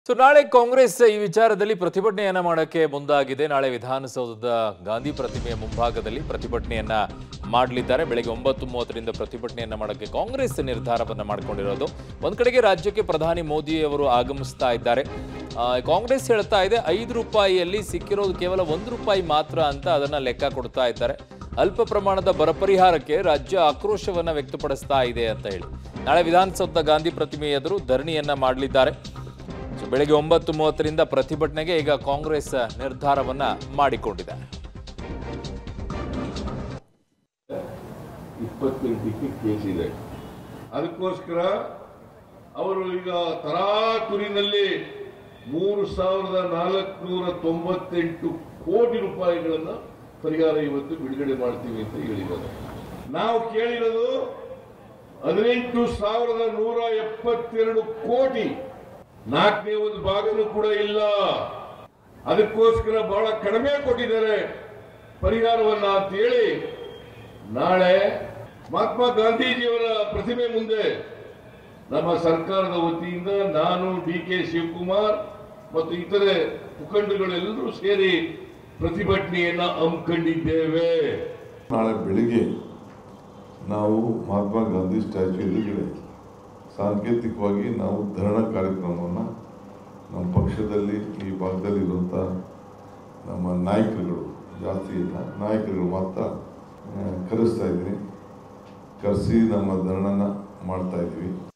so ನಾಳೆ ಕಾಂಗ್ರೆಸ್ ಈ ವಿಚಾರದಲ್ಲಿ ಪ್ರತಿಭಟನೆಯನ್ನ ಮಾಡಕ್ಕೆ ಮುಂದಾಗಿದೆ ನಾಳೆ ವಿಧಾನಸೌಧದ ಗಾಂಧಿ ಪ್ರತಿಮೆಯ ಮುಂಭಾಗದಲ್ಲಿ ಪ್ರತಿಭಟನೆಯನ್ನ ಮಾಡಲಿದ್ದಾರೆ ಬೆಳಗ್ಗೆ ಒಂಬತ್ತು ಮೂವತ್ತರಿಂದ ಪ್ರತಿಭಟನೆಯನ್ನ ಮಾಡಕ್ಕೆ ಕಾಂಗ್ರೆಸ್ ನಿರ್ಧಾರವನ್ನ ಮಾಡಿಕೊಂಡಿರೋದು ಒಂದ್ ಕಡೆಗೆ ರಾಜ್ಯಕ್ಕೆ ಪ್ರಧಾನಿ ಮೋದಿ ಅವರು ಆಗಮಿಸ್ತಾ ಇದ್ದಾರೆ ಆ, ಕಾಂಗ್ರೆಸ್ ಹೇಳ್ತಾ ಇದೆ ಐದು ರೂಪಾಯಿಯಲ್ಲಿ ಸಿಕ್ಕಿರೋದು ಕೇವಲ ಒಂದು ರೂಪಾಯಿ ಮಾತ್ರ ಅಂತ ಅದನ್ನ ಲೆಕ್ಕ ಕೊಡ್ತಾ ಇದ್ದಾರೆ ಅಲ್ಪ ಪ್ರಮಾಣದ ಬರ ಪರಿಹಾರಕ್ಕೆ ರಾಜ್ಯ ಆಕ್ರೋಶವನ್ನ ವ್ಯಕ್ತಪಡಿಸ್ತಾ ಇದೆ ಅಂತ ಹೇಳಿ ನಾಳೆ ವಿಧಾನಸೌಧದ ಗಾಂಧಿ ಪ್ರತಿಮೆ ಎದುರು ಧರಣಿಯನ್ನ ಮಾಡಲಿದ್ದಾರೆ ಸೊ ಬೆಳಗ್ಗೆ ಒಂಬತ್ತು ಮೂವತ್ತರಿಂದ ಪ್ರತಿಭಟನೆಗೆ ಈಗ ಕಾಂಗ್ರೆಸ್ ನಿರ್ಧಾರವನ್ನ ಮಾಡಿಕೊಂಡಿದೆ ಇಪ್ಪತ್ತೆಂಟಕ್ಕೆ ಕೇಸ್ ಇದೆ ಅದಕ್ಕೋಸ್ಕರ ಅವರು ಈಗ ತರಾತುರಿನಲ್ಲಿ ಮೂರು ಸಾವಿರದ ನಾಲ್ಕುನೂರ ತೊಂಬತ್ತೆಂಟು ಕೋಟಿ ರೂಪಾಯಿಗಳನ್ನ ಪರಿಹಾರ ಇವತ್ತು ಬಿಡುಗಡೆ ಮಾಡ್ತೀವಿ ಅಂತ ಹೇಳಿದ್ದಾರೆ ನಾವು ಕೇಳಿರೋದು ಹದಿನೆಂಟು ಸಾವಿರದ ನೂರ ಎಪ್ಪತ್ತೆರಡು ಕೋಟಿ ನಾಲ್ಕನೇ ಒಂದು ಭಾಗನೂ ಕೂಡ ಇಲ್ಲ ಅದಕ್ಕೋಸ್ಕರ ಬಹಳ ಕಡಿಮೆ ಕೊಟ್ಟಿದ್ದಾರೆ ಪರಿಹಾರವನ್ನ ಅಂತ ಹೇಳಿ ನಾಳೆ ಮಹಾತ್ಮ ಗಾಂಧೀಜಿಯವರ ಪ್ರತಿಮೆ ಮುಂದೆ ನಮ್ಮ ಸರ್ಕಾರದ ವತಿಯಿಂದ ನಾನು ಡಿ ಕೆ ಶಿವಕುಮಾರ್ ಮತ್ತು ಇತರೆ ಮುಖಂಡಗಳೆಲ್ಲರೂ ಸೇರಿ ಪ್ರತಿಭಟನೆಯನ್ನ ಹಮ್ಮಿಕೊಂಡಿದ್ದೇವೆ ನಾಳೆ ಬೆಳಿಗ್ಗೆ ನಾವು ಮಹಾತ್ಮ ಗಾಂಧಿ ಸ್ಟ್ಯಾಚ್ಯೂ ಎದುರುಗಡೆ ಸಾಂಕೇತಿಕವಾಗಿ ನಾವು ಧರಣ ಕಾರ್ಯಕ್ರಮವನ್ನು ನಮ್ಮ ಪಕ್ಷದಲ್ಲಿ ಈ ಭಾಗದಲ್ಲಿ ಇರುವಂಥ ನಮ್ಮ ನಾಯಕರುಗಳು ಜಾಸ್ತಿ ಇಲ್ಲ ನಾಯಕರುಗಳು ಮಾತ್ರ ಆ, ಕರೆಸ್ತಾ ಇದ್ದೀನಿ ಕರೆಸಿ ನಮ್ಮ ಧರಣನ ಮಾಡ್ತಾ ಇದ್ದೀವಿ